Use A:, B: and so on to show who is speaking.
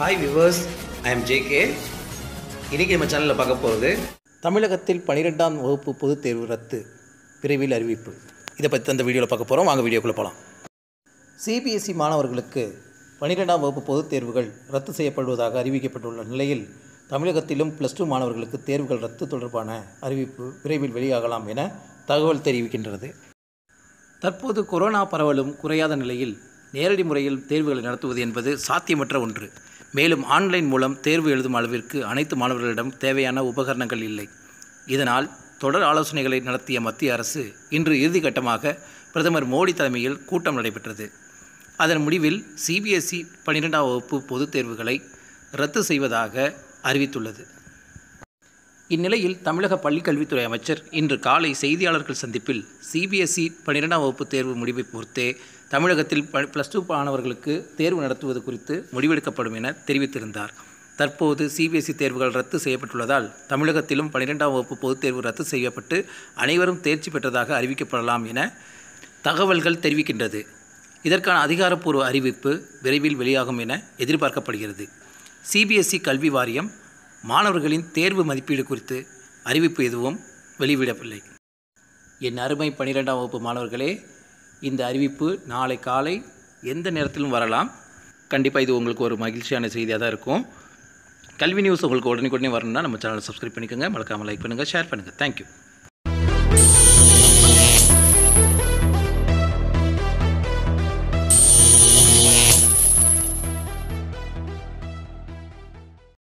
A: hi viewers I am JK இன்றைக்கி நம்ம சேனலில் பார்க்க போகிறது தமிழகத்தில் பன்னிரெண்டாம் வகுப்பு பொதுத் தேர்வு ரத்து விரைவில் அறிவிப்பு இதை பற்றி அந்த வீடியோவில் பார்க்க போகிறோம் வாங்க வீடியோக்குள்ளே போகலாம் சிபிஎஸ்இ மாணவர்களுக்கு பன்னிரெண்டாம் வகுப்பு பொதுத் தேர்வுகள் ரத்து செய்யப்படுவதாக அறிவிக்கப்பட்டுள்ள நிலையில் தமிழகத்திலும் ப்ளஸ் டூ மாணவர்களுக்கு தேர்வுகள் ரத்து தொடர்பான அறிவிப்பு விரைவில் வெளியாகலாம் என தகவல் தெரிவிக்கின்றது தற்போது கொரோனா பரவலும் குறையாத நிலையில் நேரடி முறையில் தேர்வுகளை நடத்துவது என்பது சாத்தியமற்ற ஒன்று மேலும் ஆன்லைன் மூலம் தேர்வு எழுதும் அளவிற்கு அனைத்து மாணவர்களிடம் தேவையான உபகரணங்கள் இல்லை இதனால் தொடர் ஆலோசனைகளை நடத்திய மத்திய அரசு இன்று இறுதிக்கட்டமாக பிரதமர் மோடி தலைமையில் கூட்டம் நடைபெற்றது அதன் முடிவில் சிபிஎஸ்இ பன்னிரெண்டாம் வகுப்பு பொதுத் தேர்வுகளை ரத்து செய்வதாக அறிவித்துள்ளது இந்நிலையில் தமிழக பள்ளிக்கல்வித்துறை அமைச்சர் இன்று காலை செய்தியாளர்கள் சந்திப்பில் சிபிஎஸ்இ பன்னிரெண்டாம் வகுப்பு தேர்வு முடிவை பொறுத்தே தமிழகத்தில் ப ப்ளஸ் டூ மாணவர்களுக்கு தேர்வு நடத்துவது குறித்து முடிவெடுக்கப்படும் என தெரிவித்திருந்தார் தற்போது சிபிஎஸ்இ தேர்வுகள் ரத்து செய்யப்பட்டுள்ளதால் தமிழகத்திலும் பன்னிரெண்டாம் வகுப்பு பொதுத் தேர்வு ரத்து செய்யப்பட்டு அனைவரும் தேர்ச்சி பெற்றதாக அறிவிக்கப்படலாம் என தகவல்கள் தெரிவிக்கின்றது இதற்கான அதிகாரப்பூர்வ அறிவிப்பு விரைவில் வெளியாகும் என எதிர்பார்க்கப்படுகிறது சிபிஎஸ்இ கல்வி வாரியம் மாணவர்களின் தேர்வு மதிப்பீடு குறித்து அறிவிப்பு எதுவும் வெளியிடவில்லை என் அருமை பன்னிரெண்டாம் வகுப்பு மாணவர்களே இந்த அறிவிப்பு நாளை காலை எந்த நேரத்திலும் வரலாம் கண்டிப்பாக இது உங்களுக்கு ஒரு மகிழ்ச்சியான செய்தியாக தான் இருக்கும் கல்வி நியூஸ் உங்களுக்கு உடனே உடனே வரணும்னா நம்ம சேனலை சப்ஸ்கிரைப் பண்ணிக்கோங்க மறக்காமல் லைக் பண்ணுங்கள் ஷேர் பண்ணுங்கள் தேங்க்யூ